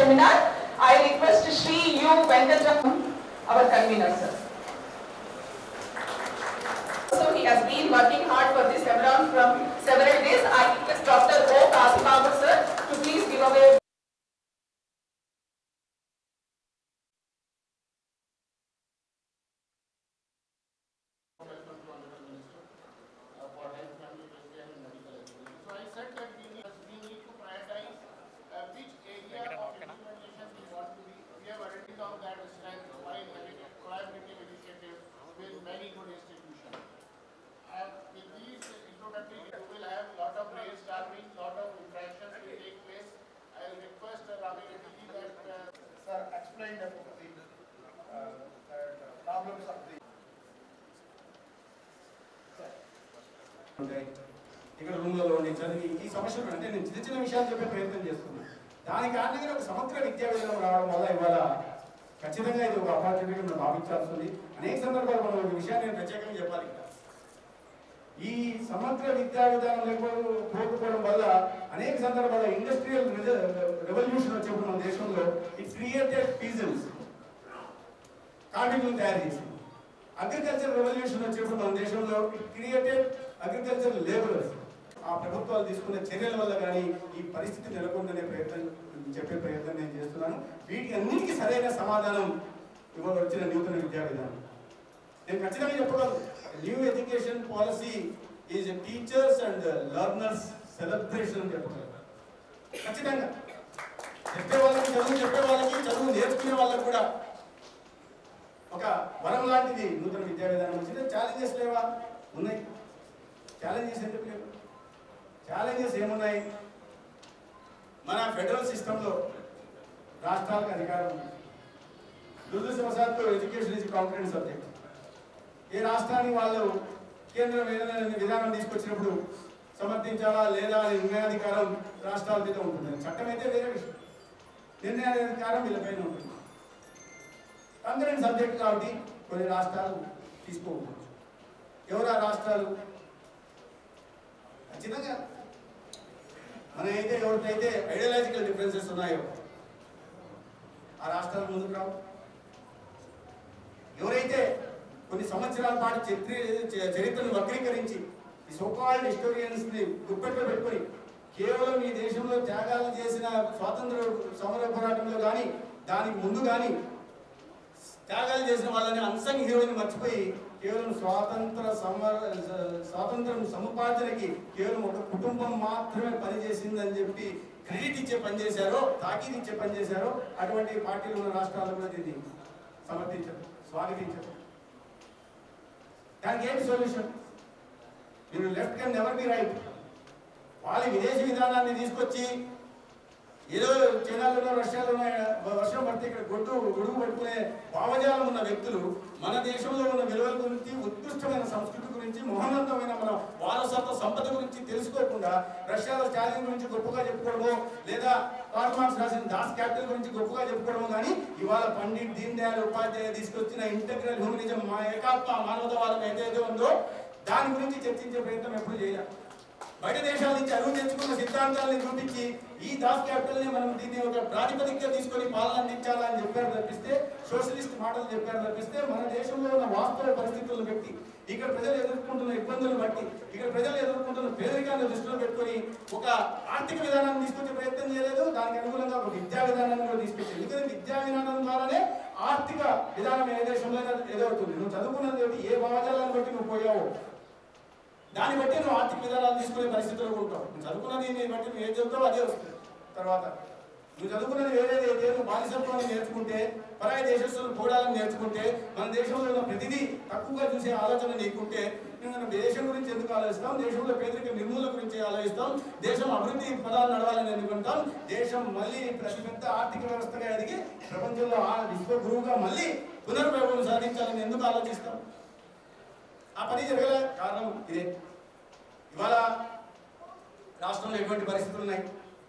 seminar. I request Shri U. Venkatam, our convener, sir. So he has been working hard for this seminar from several days. I request Dr. O. Kasibabu, sir, to please give away for health, family welfare and medical education. So I said that we need, we need to prioritize uh, which area of implementation we want to be. We have identified that strength while having a collaborative initiative with many good institutions. And with these introductory, you will have lot of brainstorming, lot of interactions will take place. I will request uh, Ravi Reddy that uh, Sir explained about the uh, that, uh, problems of the ఉంటాయి ఇక్కడ రూమ్లలో ఉండి చదివి ఈ సమస్యలు అంటే నేను చిన్న చిన్న విషయాలు చెప్పే ప్రయత్నం చేస్తున్నాను దాని కారణంగా ఒక సమగ్ర విద్యా విధానం రావడం వల్ల ఇవాళ ఖచ్చితంగా ఇది ఒక ఆపర్చునిటీ మనం భావించాల్సి ఉంది అనేక సందర్భాలు మనం ఒక విషయాన్ని నేను ప్రత్యేకంగా చెప్పాలి ఇక్కడ ఈ సమగ్ర విద్యా విధానం లేకపోవడం వల్ల అనేక సందర్భాల్లో ఇండస్ట్రియల్ రెవల్యూషన్ వచ్చేప్పుడు మన దేశంలో ఇట్ క్రియేటెడ్ పీజన్స్ కార్మికులను తయారు చేసింది అగ్రికల్చర్ రెవల్యూషన్ వచ్చేప్పుడు మన దేశంలో ఇట్ క్రియేటెడ్ అగ్రికల్చర్ లేబరర్స్ ఆ ప్రభుత్వాలు తీసుకున్న చర్యల వల్ల కానీ ఈ పరిస్థితి నెలకొందనే ప్రయత్నం చెప్పే ప్రయత్నం నేను చేస్తున్నాను వీటికి అన్నిటికీ సరైన సమాధానం ఇవాళ వచ్చిన నూతన విద్యా విధానం నేను ఖచ్చితంగా చెప్పగలను new education policy is teachers and learners celebration అని చెప్పగలను ఖచ్చితంగా చెప్పే వాళ్ళకి చదువు చెప్పే వాళ్ళకి చదువు నేర్చుకునే వాళ్ళకి కూడా ఒక వరం లాంటిది నూతన విద్యా విధానం వచ్చింది ఛాలెంజెస్ లేవా ఉన్నాయి ఛాలెంజెస్ ఎందుకు లేవు ఛాలెంజెస్ ఏమున్నాయి మన ఫెడరల్ సిస్టంలో రాష్ట్రాలకు అధికారం ఉంది దురదృష్టవశాత్తు ఎడ్యుకేషన్ ఇస్ కాంపిటెంట్ సబ్జెక్ట్ ఏ రాష్ట్రాన్ని వాళ్ళు కేంద్రం ఏదైనా విధానం తీసుకొచ్చినప్పుడు సమర్థించాలా లేదా అనే నిర్ణయాధికారం రాష్ట్రాల మీద ఉంటుంది చట్టం అయితే వేరే విషయం నిర్ణయాధికారం వీళ్ళపైన ఉంటుంది కాంగ్రెస్ సబ్జెక్ట్ కాబట్టి కొన్ని రాష్ట్రాలు తీసుకోవచ్చు ఎవరు ఆ రాష్ట్రాలు ఖచ్చితంగా మన అయితే ఎవరికైతే ఐడియాలజికల్ డిఫరెన్సెస్ ఉన్నాయో ఆ రాష్ట్రాలు ముందుకు రావు ఎవరైతే కొన్ని సంవత్సరాల పాటు చరిత్ర చ- చరిత్రను వక్రీకరించి ఈ సోకాల్డ్ హిస్టోరియన్స్ ని గుప్పెట్లో పెట్టుకొని కేవలం ఈ దేశంలో త్యాగాలు చేసిన స్వాతంత్ర సమర పోరాటంలో కానీ దానికి ముందు కానీ త్యాగాలు చేసిన వాళ్ళని అన్సంగ్ హీరోని మర్చిపోయి కేవలం స్వాతంత్ర సమర స్వాతంత్రం సముపార్జనకి కేవలం ఒక కుటుంబం మాత్రమే పనిచేసిందని చెప్పి క్రెడిట్ ఇచ్చే పని చేశారో తాకీదు ఇచ్చే పని చేశారో అటువంటి పార్టీలు ఉన్న రాష్ట్రాలు కూడా దీన్ని సమర్థించరు స్వాగతించరు దానికి ఏంటి సొల్యూషన్ మీరు left can never be right వాళ్ళ విదేశీ విధానాన్ని తీసుకొచ్చి ఏదో చైనాలోనో రష్యాలోనో వర్షం పడితే ఇక్కడ గొడ్డు గొడుగు పట్టుకునే భావజాలం ఉన్న వ్యక్తులు మన దేశంలో ఉన్న విలువల గురించి ఉత్కృష్టమైన సంస్కృతి గురించి మహోన్నతమైన మన వారసత్వ సంపద గురించి తెలుసుకోకుండా రష్యాలో స్టాలిన్ గురించి గొప్పగా చెప్పుకోవడమో లేదా కార్ల్ మార్క్స్ రాసిన దాస్ క్యాపిటల్ గురించి గొప్పగా చెప్పుకోవడమో కానీ ఇవాళ పండిట్ దీన్ దయాళ్ ఉపాధ్యాయ తీసుకొచ్చిన ఇంటగ్రల్ హ్యూమనిజం మా ఏకాత్మ మానవతావాదం ఏదైతే ఉందో దాని గురించి చర్చించే ప్రయత్నం ఎప్పుడు చేయాలి బయట దేశాల నుంచి అరువు తెచ్చుకున్న సిద్ధాంతాలను చూపించి ఈ దాస్ క్యాపిటల్ ని మనం దీన్ని ఒక ప్రాతిపదికగా తీసుకొని పాలన అందించాలని చెప్పారు తప్పిస్తే సోషలిస్ట్ మాటలు చెప్పారు తప్పిస్తే మన దేశంలో ఉన్న వాస్తవ పరిస్థితులను బట్టి ఇక్కడ ప్రజలు ఎదుర్కొంటున్న ఇబ్బందులను బట్టి ఇక్కడ ప్రజలు ఎదుర్కొంటున్న పేదరికాన్ని దృష్టిలో పెట్టుకొని ఒక ఆర్థిక విధానాన్ని తీసుకొచ్చే ప్రయత్నం చేయలేదు దానికి అనుగుణంగా ఒక విద్యా విధానాన్ని కూడా తీసుకొచ్చింది ఎందుకంటే విద్యా విధానం ద్వారానే ఆర్థిక విధానం ఏ దేశంలో ఎదురవుతుంది నువ్వు చదువుకున్నది ఏమిటి? ఏ భావజాలాన్ని బట్టి నువ్వు పోయావో దాన్ని బట్టి నువ్వు ఆర్థిక విధానాలు తీసుకునే పరిస్థితుల్లో ఉంటావు నువ్వు చదువుకున్నది నీ బట్టి నువ్వు ఏం చదువుతావు అదే వస్తుంది తర్వాత నువ్వు చదువుకున్నది వేరేది అయితే నువ్వు బానిసత్వాన్ని నేర్చుకుంటే పరాయి దేశస్తులను పోడాలని నేర్చుకుంటే మన దేశంలో ఉన్న ప్రతిదీ తక్కువగా చూసే ఆలోచన నీకుంటే నువ్వు మన దేశం గురించి ఎందుకు ఆలోచిస్తాం దేశంలో పేదరిక నిర్మూలన గురించి ఆలోచిస్తాం దేశం అభివృద్ధి పదాలు నడవాలని అనుకుంటాం దేశం మళ్ళీ ప్రతి పెద్ద ఆర్థిక వ్యవస్థగా ఎదిగి ప్రపంచంలో ఆ విశ్వ గురువుగా మళ్ళీ పునర్వైభవం సాధించాలని ఎందుకు ఆలోచిస్తాం ఆ పని జరగలే కారణం ఇదే ఇవాళ రాష్ట్రంలో ఎటువంటి పరిస్థితులు ఉన్నాయి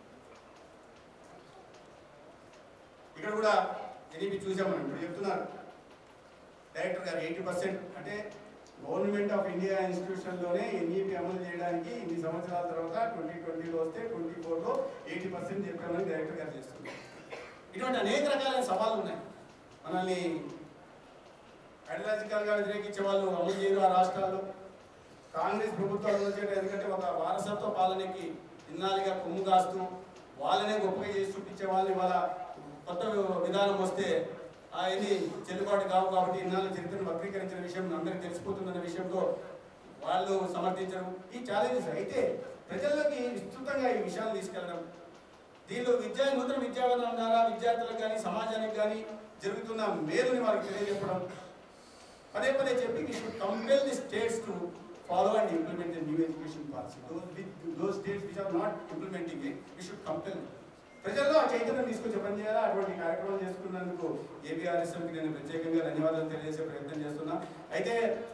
ఇక్కడ కూడా ఎన్ఈపి చూసాం మనం ఇప్పుడు చెప్తున్నారు డైరెక్టర్ గారు ఎయిటీ పర్సెంట్ అంటే గవర్నమెంట్ ఆఫ్ ఇండియా ఇన్స్టిట్యూషన్లోనే ఎన్ఈపి అమలు చేయడానికి ఇన్ని సంవత్సరాల తర్వాత ట్వంటీ ట్వంటీలో వస్తే ట్వంటీ ఫోర్లో ఎయిటీ పర్సెంట్ చెప్పామని డైరెక్టర్ గారు చేస్తున్నారు ఇటువంటి అనేక రకాలైన సవాళ్ళు ఉన్నాయి మనల్ని ఐడియాలజికల్గా వ్యతిరేకించే వాళ్ళు అమలు చేయరు ఆ రాష్ట్రాల్లో కాంగ్రెస్ ప్రభుత్వాలు అమలు చేయడం ఎందుకంటే ఒక వారసత్వ పాలనకి ఇన్నాళ్ళుగా కొమ్ము కాస్తూ వాళ్ళనే గొప్పగా చేసి చూపించే వాళ్ళు ఇవాళ కొత్త విధానం వస్తే అవన్నీ చెల్లుబాటు కావు కాబట్టి ఇన్నాళ్ళు చరిత్రను వక్రీకరించిన విషయం అందరికీ తెలిసిపోతుందన్న విషయంతో వాళ్ళు సమర్థించడం ఈ ఛాలెంజెస్ అయితే ప్రజల్లోకి విస్తృతంగా ఈ విషయాలు తీసుకెళ్ళడం దీనిలో విద్యా నూతన విద్యా విధానం ద్వారా విద్యార్థులకు కానీ సమాజానికి కానీ జరుగుతున్న మేలుని వారికి తెలియజెప్పడం పదే పదే చెప్పి we should compel the states to follow and implement the new education policy those with those states which are not implementing it we should compel ప్రజల్లో ఆ చైతన్యం తీసుకొచ్చే పని చేయాలా అటువంటి కార్యక్రమం చేసుకున్నందుకు ఏబిఆర్ఎస్ఎంకి నేను ప్రత్యేకంగా ధన్యవాదాలు తెలియజేసే ప్రయత్నం చేస్తున్నా అయితే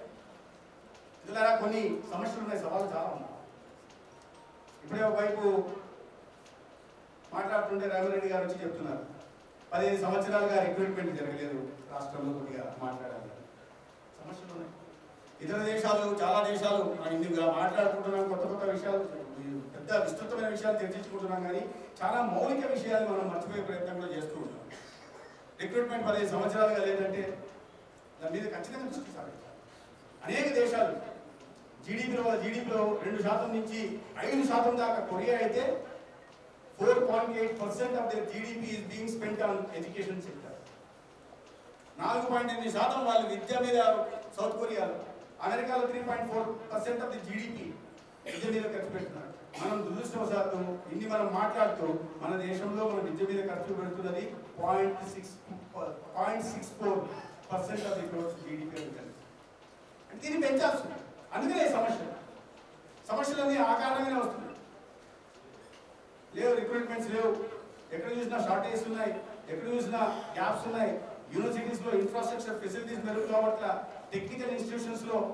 ఇలా కొన్ని సమస్యలు ఉన్నాయి సవాళ్ళు చాలా ఉన్నాయి ఇప్పుడే ఒకవైపు మాట్లాడుతుంటే రఘురెడ్డి గారు వచ్చి చెప్తున్నారు పదిహేను సంవత్సరాలుగా రిక్రూట్మెంట్ జరగలేదు రాష్ట్రంలో కొద్దిగా మాట్లాడాలి సమస్యలు ఉన్నాయి ఇతర దేశాలు చాలా దేశాలు మనం ఇందుగా మాట్లాడుకుంటున్నాం కొత్త కొత్త విషయాలు పెద్ద విస్తృతమైన విషయాలు చర్చించుకుంటున్నాం కానీ చాలా మౌలిక విషయాలు మనం మర్చిపోయే ప్రయత్నం కూడా చేస్తూ ఉంటాం రిక్రూట్మెంట్ పదిహేను సంవత్సరాలుగా లేదంటే దాని మీద ఖచ్చితంగా దృష్టి సారించాలి అనేక దేశాలు జీడిపిలో జీడిపిలో రెండు శాతం నుంచి ఐదు శాతం దాకా కొరియా అయితే four point eight percent of the GDP is being spent on education sector నాలుగు పాయింట్ ఎనిమిది శాతం వాళ్ళు విద్య మీద సౌత్ కొరియాలో అమెరికాలో three point four percent of the GDP విద్య మీద ఖర్చు పెడుతున్నారు మనం దురదృష్టవశాత్తు ఇన్ని మనం మాట్లాడుతూ మన దేశంలో మన విద్య మీద ఖర్చు పెడుతున్నది point six point six four percent of the growth GDP ఉంటుంది అంటే దీన్ని పెంచాల్సి ఉంది. అందుకనే ఈ సమస్య సమస్యలన్నీ ఆ కారణంగానే వస్తున్నాయి లేవు రిక్రూట్మెంట్స్ లేవు ఎక్కడ చూసినా షార్టేజ్ ఉన్నాయి ఎక్కడ చూసినా గ్యాప్స్ ఉన్నాయి యూనివర్సిటీస్ లో ఇన్ఫ్రాస్ట్రక్చర్ ఫెసిలిటీస్ మెరుగు కావట్ల టెక్నికల్ ఇన్స్టిట్యూషన్స్ లో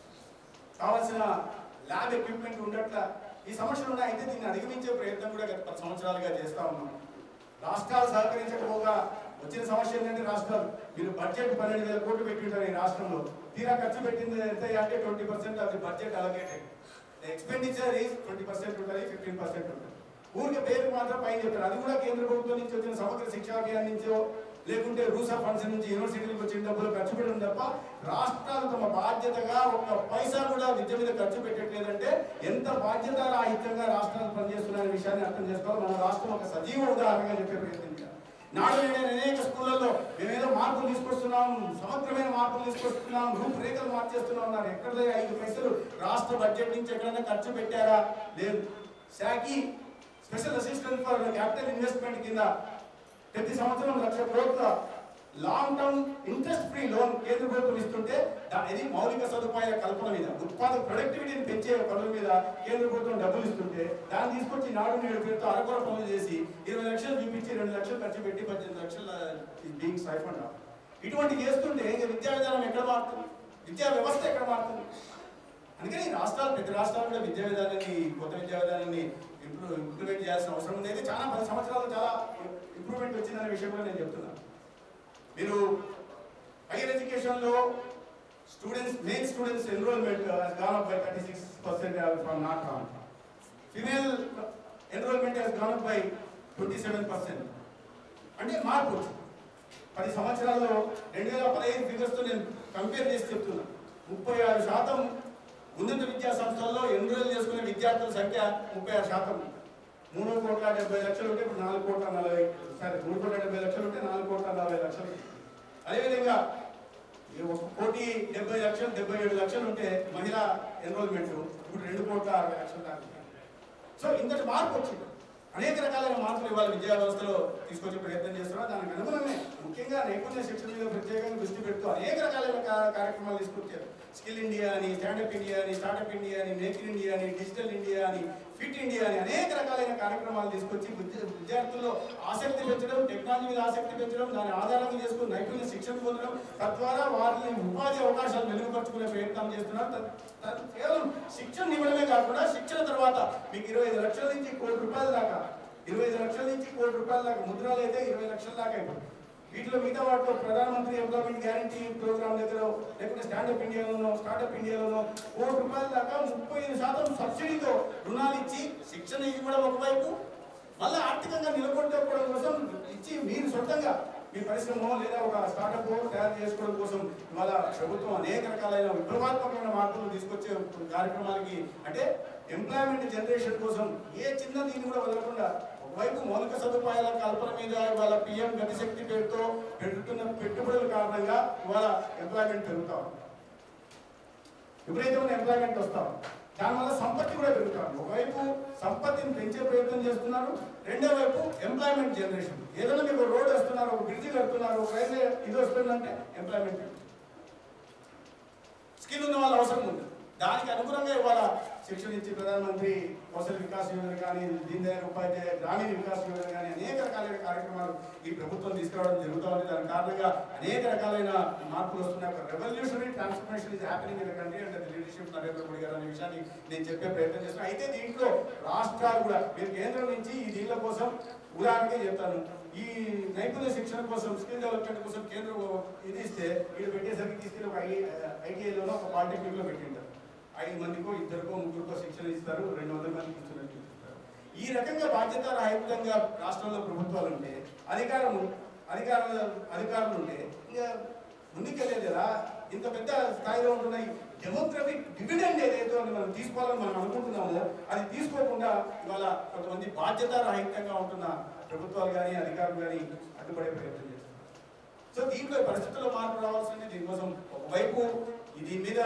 కావాల్సిన ల్యాబ్ ఎక్విప్మెంట్ ఉండట్ల ఈ సమస్యలు ఉన్నాయి అయితే దీన్ని అధిగమించే ప్రయత్నం కూడా గత పది సంవత్సరాలుగా చేస్తా ఉన్నాం రాష్ట్రాలు సహకరించకపోగా వచ్చిన సమస్య ఏంటంటే రాష్ట్రాలు మీరు బడ్జెట్ పన్నెండు వేల కోట్లు పెట్టింటారు ఈ రాష్ట్రంలో తీరా ఖర్చు పెట్టింది ఎంత అంటే twenty percent of the budget allocated expenditure is twenty percent ఉంటుంది ఫిఫ్టీన్ పర్సెంట్ ఉంటుంది ఊరికి పేరు మాత్రం పైన చెప్పారు అది కూడా కేంద్ర ప్రభుత్వం నుంచి వచ్చిన సమగ్ర శిక్షా అభియాన్ నుంచో లేకుంటే రూసా ఫండ్స్ నుంచి యూనివర్సిటీలకు వచ్చిన డబ్బులు ఖర్చు పెట్టడం తప్ప రాష్ట్రాలు తమ బాధ్యతగా ఒక పైసా కూడా విద్య మీద ఖర్చు పెట్టట్లేదంటే ఎంత బాధ్యత రాహిత్యంగా రాష్ట్రాలు పనిచేస్తున్నాయనే విషయాన్ని అర్థం చేసుకోవాలి మన రాష్ట్రం ఒక సజీవ ఉదాహరణగా చెప్పే ప్రయత్నించాలి నాడు నేడు అనేక స్కూళ్ళల్లో మేమేదో మార్పులు తీసుకొస్తున్నాం సమగ్రమైన మార్పులు తీసుకొస్తున్నాం రూపురేఖలు మార్చేస్తున్నాం అన్నారు ఎక్కడ ఐదు పైసలు రాష్ట్ర బడ్జెట్ నుంచి ఎక్కడైనా ఖర్చు పెట్టారా లేదు శాఖీ special assistant for capital investment కింద ప్రతి సంవత్సరం లక్ష కోట్ల long term interest free loan కేంద్ర ప్రభుత్వం ఇస్తుంటే దా- ఇది మౌలిక సదుపాయాల కల్పన మీద ఉత్పాదక ప్రొడక్టివిటీని పెంచే పనుల మీద కేంద్ర ప్రభుత్వం డబ్బులు ఇస్తుంటే దాన్ని తీసుకొచ్చి నాడు నేడు పేరుతో అరకొర పనులు చేసి ఇరవై లక్షలు చూపించి రెండు లక్షలు ఖర్చు పెట్టి పద్దెనిమిది లక్షల బీయింగ్ సైఫండ్ ఇటువంటి చేస్తుంటే ఇంకా విద్యా విధానం ఎక్కడ మారుతుంది విద్యా వ్యవస్థ ఎక్కడ మారుతుంది అందుకని ఈ రాష్ట్రాలు ప్రతి రాష్ట్రాలు కూడా విద్యా విధానాన్ని కొత్త విద్యా విధానాన్ని ఇంప్రూవ్ ఇంప్లిమెంట్ చేయాల్సిన అవసరం ఉంది అయితే చాలా పది సంవత్సరాలు చాలా ఇంప్రూవ్మెంట్ వచ్చిందనే విషయం కూడా నేను చెప్తున్నాను మీరు హైయర్ ఎడ్యుకేషన్లో students main students enrollment gone up by thirty six percent from not wrong female enrollment has gone up by twenty seven percent అంటే మార్పు వచ్చింది పది సంవత్సరాల్లో రెండు వేల పదహైదు ఫిగర్స్తో నేను కంపేర్ చేసి చెప్తున్నా ముప్పై ఆరు శాతం ఉన్నత విద్యా సంస్థల్లో ఎన్రోల్ చేసుకునే విద్యార్థుల సంఖ్య ముప్పై ఆరు శాతం మూడు కోట్ల డెబ్బై లక్షలు ఉంటే ఇప్పుడు నాలుగు కోట్ల నలభై సరే మూడు కోట్ల డెబ్బై లక్షలు ఉంటే నాలుగు కోట్ల నలభై లక్షలు అదేవిధంగా ఈ ఒక కోటి డెబ్బై లక్షలు డెబ్బై ఏడు లక్షలు ఉంటే మహిళా ఎన్రోల్మెంట్ ఇప్పుడు రెండు కోట్ల అరవై లక్షలు దాకా సో ఇంతటి మార్పు వచ్చింది అనేక రకాలైన మార్పులు ఇవాళ విద్యా వ్యవస్థలో తీసుకొచ్చే ప్రయత్నం చేస్తున్నారు దానికి అనుగుణమే ముఖ్యంగా నైపుణ్య శిక్షణ మీద ప్రత్యేకంగా దృష్టి పెడుతూ అనేక రకాలైన కా- కార్యక్రమాలు తీసుకొచ్చారు స్కిల్ ఇండియా అని స్టాండప్ ఇండియా అని స్టార్టప్ ఇండియా అని మేక్ ఇన్ ఇండియా అని డిజిటల్ ఇండియా అని ఫిట్ ఇండియా అని అనేక రకాలైన కార్యక్రమాలు తీసుకొచ్చి విద్య- విద్యార్థుల్లో ఆసక్తి పెంచడం టెక్నాలజీ మీద ఆసక్తి పెంచడం దాని ఆధారంగా చేసుకుని నైపుణ్య శిక్షణ పొందడం తద్వారా వారిని ఉపాధి అవకాశాలు మెరుగుపరుచుకునే ప్రయత్నం చేస్తున్నారు తద్- తద్- కేవలం శిక్షణ ఇవ్వడమే కాకుండా శిక్షణ తర్వాత మీకు ఇరవై ఐదు లక్షల నుంచి కోటి రూపాయల దాకా ఇరవై ఐదు లక్షల నుంచి కోటి రూపాయల దాకా ముద్రలు అయితే ఇరవై లక్షల దాకా అయిపోతుంది వీటిలో మిగతా వాటిలో ప్రధానమంత్రి ఎంప్లాయ్మెంట్ గ్యారంటీ ప్రోగ్రామ్ దగ్గర లేకుంటే స్టాండప్ ఇండియాలోనో స్టార్టప్ ఇండియాలోనో కోటి రూపాయల దాకా ముప్పై ఐదు శాతం సబ్సిడీతో రుణాలు ఇచ్చి శిక్షణ ఇవ్వడం ఒకవైపు మళ్ళీ ఆర్థికంగా నిలబడుకోవడం కోసం ఇచ్చి మీరు సొంతంగా మీ పరిశ్రమ లేదా ఒక స్టార్టప్ తయారు చేసుకోవడం కోసం ఇవాళ ప్రభుత్వం అనేక రకాలైన విప్లవాత్మకమైన మార్పులు తీసుకొచ్చే కార్యక్రమాలకి అంటే ఎంప్లాయ్మెంట్ జనరేషన్ కోసం ఏ చిన్న దీన్ని కూడా వదలకుండా ఒకవైపు మౌలిక సదుపాయాల కల్పన మీద ఇవాళ పిఎం గతిశక్తి పేరుతో పెడుతున్న పెట్టుబడుల కారణంగా ఇవాళ ఎంప్లాయ్మెంట్ పెరుగుతా ఉంది. విపరీతమైన ఎంప్లాయ్మెంట్ వస్తాం దానివల్ల సంపత్తి కూడా పెరుగుతారు ఒకవైపు సంపత్తిని పెంచే ప్రయత్నం చేస్తున్నారు రెండో వైపు ఎంప్లాయ్మెంట్ జనరేషన్ ఏదైనా మీకు రోడ్ వస్తున్నారు ఒక బ్రిడ్జి కడుతున్నారు ఒక రైల్వే ఇది వస్తుందంటే ఎంప్లాయ్మెంట్ స్కిల్ ఉన్న వాళ్ళ అవసరం ఉంది దానికి అనుగుణంగా ఇవాళ శిక్షణ ఇచ్చి ప్రధానమంత్రి కౌశల్ వికాస్ యోజన కానీ దీన్ దయాళ్ ఉపాధ్యాయ గ్రామీణ వికాస్ యోజన కానీ అనేక రకాలైన కార్యక్రమాలు ఈ ప్రభుత్వం తీసుకురావడం జరుగుతూ ఉంది దాని కారణంగా అనేక రకాలైన మార్పులు వస్తున్నాయి ఒక revolutionary transformation is happening in the country and the leadership Narendra Modi గారు అనే విషయాన్ని నేను చెప్పే ప్రయత్నం చేస్తున్నాను అయితే దీంట్లో రాష్ట్రాలు కూడా మీరు కేంద్రం నుంచి ఈ దీనిల కోసం ఉదాహరణగా చెప్తాను ఈ నైపుణ్య శిక్షణ కోసం స్కిల్ డెవలప్మెంట్ కోసం కేంద్రం ఇది ఇస్తే వీళ్ళు పెట్టేసరికి తీసుకెళ్ళి ఒక ఐటీఐలోనో ఒక పాలిటెక్నిక్లో పెట్టింటారు ఐదు మందికో ఇద్దరికో ముగ్గురికో శిక్షణ ఇస్తారు రెండు వందల మందికి ఇస్తున్నట్టు ఇస్తారు ఈ రకంగా బాధ్యత రహితంగా రాష్ట్రంలో ప్రభుత్వాలు ఉంటే అధికారం అధికారులు అధికారులు ఉంటే ఇంకా ముందుకెళ్ళేది కదా ఇంత పెద్ద స్థాయిలో ఉంటున్న డెమోగ్రఫిక్ డివిడెండ్ ఏదైతే ఉంది మనం తీసుకోవాలని మనం అనుకుంటున్నామో అది తీసుకోకుండా ఇవాళ కొంతమంది బాధ్యత రహితంగా ఉంటున్న ప్రభుత్వాలు కానీ అధికారులు కానీ అడ్డుపడే ప్రయత్నం చేస్తున్నారు సో దీంట్లో పరిస్థితుల్లో మార్పు రావాల్సింది దీనికోసం ఒకవైపు ఈ దీని మీద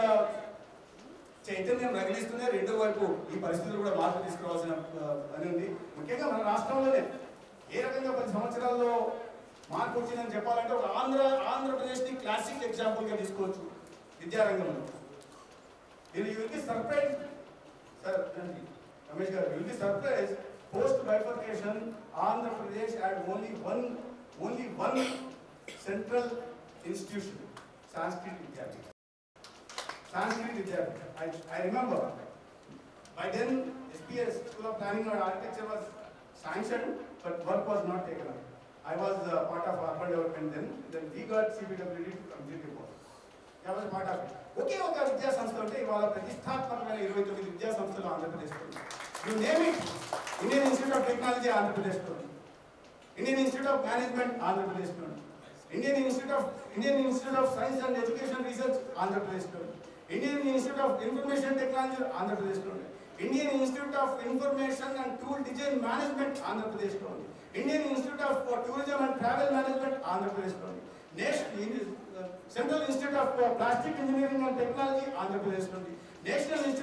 చైతన్యం రగిలిస్తూనే రెండో వైపు ఈ పరిస్థితులు కూడా మార్పు తీసుకురావాల్సిన ఆ, పని ఉంది ముఖ్యంగా మన రాష్ట్రంలోనే ఏ రకంగా పది సంవత్సరాల్లో మార్పు వచ్చిందని చెప్పాలంటే ఒక ఆంధ్ర ఆంధ్రప్రదేశ్ని క్లాసిక్ ఎగ్జాంపుల్గా తీసుకోవచ్చు విద్యారంగంలో మీరు you will be surprise sir రండి. రమేష్ గారు will be surprise post bifurcation Andhra Pradesh had only one only one central institution Sanskrit విద్యాపీఠ Sanskrit Vidyapith. I, I remember. By then, SPS School of Planning and Architecture was sanctioned, but work was not taken up. I was uh, part of urban development then. Then we got CBWD to complete the work. I was part of it. ఒకే ఒక విద్యా సంస్థ ఉంటే ఇవాళ ప్రతిష్టాత్మకమైన ఇరవై తొమ్మిది విద్యా సంస్థలు ఆంధ్రప్రదేశ్లో you name it Indian institute of technology ఆంధ్రప్రదేశ్లో ఉంది. ఇండియన్ ఇన్స్టిట్యూట్ ఆఫ్ మేనేజ్మెంట్ ఆంధ్రప్రదేశ్లో ఉంది. Indian institute of Indian institute of science and education research ఆంధ్రప్రదేశ్లో ఉంది. Indian institute of information technology ఆంధ్రప్రదేశ్లో ఉంది. Indian institute of information and tool design management ఆంధ్రప్రదేశ్లో ఉంది Indian institute of tourism and travel management ఆంధ్రప్రదేశ్లో ఉంది national central institute of plastic engineering and technology ఆంధ్రప్రదేశ్లో ఉంది నేషనల్ ఇన్స్టిట్యూట్